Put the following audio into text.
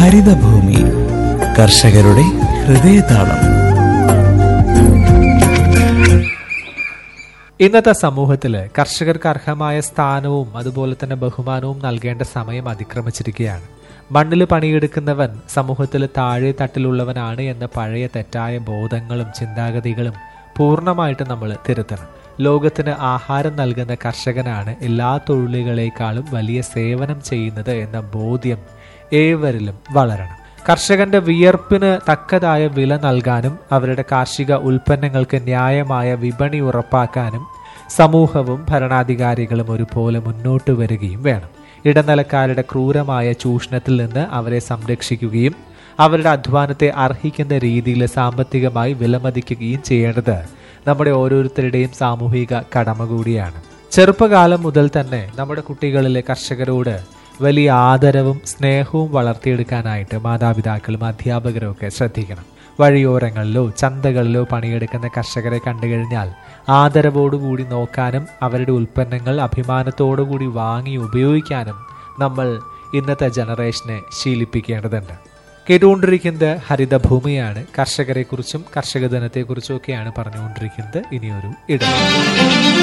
ഹരിതഭൂമി കർഷകരുടെ ഹൃദയതാളം ഇന്നത്തെ സമൂഹത്തിൽ കർഷകർക്ക് അർഹമായ സ്ഥാനവും അതുപോലെ തന്നെ ബഹുമാനവും നൽകേണ്ട സമയം അതിക്രമിച്ചിരിക്കുകയാണ് മണ്ണിൽ പണിയെടുക്കുന്നവൻ സമൂഹത്തിൽ താഴെ തട്ടിലുള്ളവനാണ് എന്ന പഴയ തെറ്റായ ബോധങ്ങളും ചിന്താഗതികളും പൂർണ്ണമായിട്ട് നമ്മൾ തിരുത്തണം ലോകത്തിന് ആഹാരം നൽകുന്ന കർഷകനാണ് എല്ലാ തൊഴിലുകളെക്കാളും വലിയ സേവനം ചെയ്യുന്നത് എന്ന ബോധ്യം ഏവരിലും വളരണം കർഷകന്റെ വിയർപ്പിന് തക്കതായ വില നൽകാനും അവരുടെ കാർഷിക ഉൽപ്പന്നങ്ങൾക്ക് ന്യായമായ വിപണി ഉറപ്പാക്കാനും സമൂഹവും ഭരണാധികാരികളും ഒരുപോലെ മുന്നോട്ട് വരികയും വേണം ഇടനിലക്കാരുടെ ക്രൂരമായ ചൂഷണത്തിൽ നിന്ന് അവരെ സംരക്ഷിക്കുകയും അവരുടെ അധ്വാനത്തെ അർഹിക്കുന്ന രീതിയിൽ സാമ്പത്തികമായി വിലമതിക്കുകയും ചെയ്യേണ്ടത് നമ്മുടെ ഓരോരുത്തരുടെയും സാമൂഹിക കടമ കൂടിയാണ് ചെറുപ്പകാലം മുതൽ തന്നെ നമ്മുടെ കുട്ടികളിലെ കർഷകരോട് വലിയ ആദരവും സ്നേഹവും വളർത്തിയെടുക്കാനായിട്ട് മാതാപിതാക്കളും അധ്യാപകരും ഒക്കെ ശ്രദ്ധിക്കണം വഴിയോരങ്ങളിലോ ചന്തകളിലോ പണിയെടുക്കുന്ന കർഷകരെ കണ്ടു കഴിഞ്ഞാൽ ആദരവോടുകൂടി നോക്കാനും അവരുടെ ഉൽപ്പന്നങ്ങൾ അഭിമാനത്തോടുകൂടി വാങ്ങി ഉപയോഗിക്കാനും നമ്മൾ ഇന്നത്തെ ജനറേഷനെ ശീലിപ്പിക്കേണ്ടതുണ്ട് കേട്ടുകൊണ്ടിരിക്കുന്നത് ഹരിതഭൂമിയാണ് കർഷകരെക്കുറിച്ചും കർഷക ദിനത്തെക്കുറിച്ചും ഒക്കെയാണ് പറഞ്ഞുകൊണ്ടിരിക്കുന്നത് ഇനിയൊരു ഇടം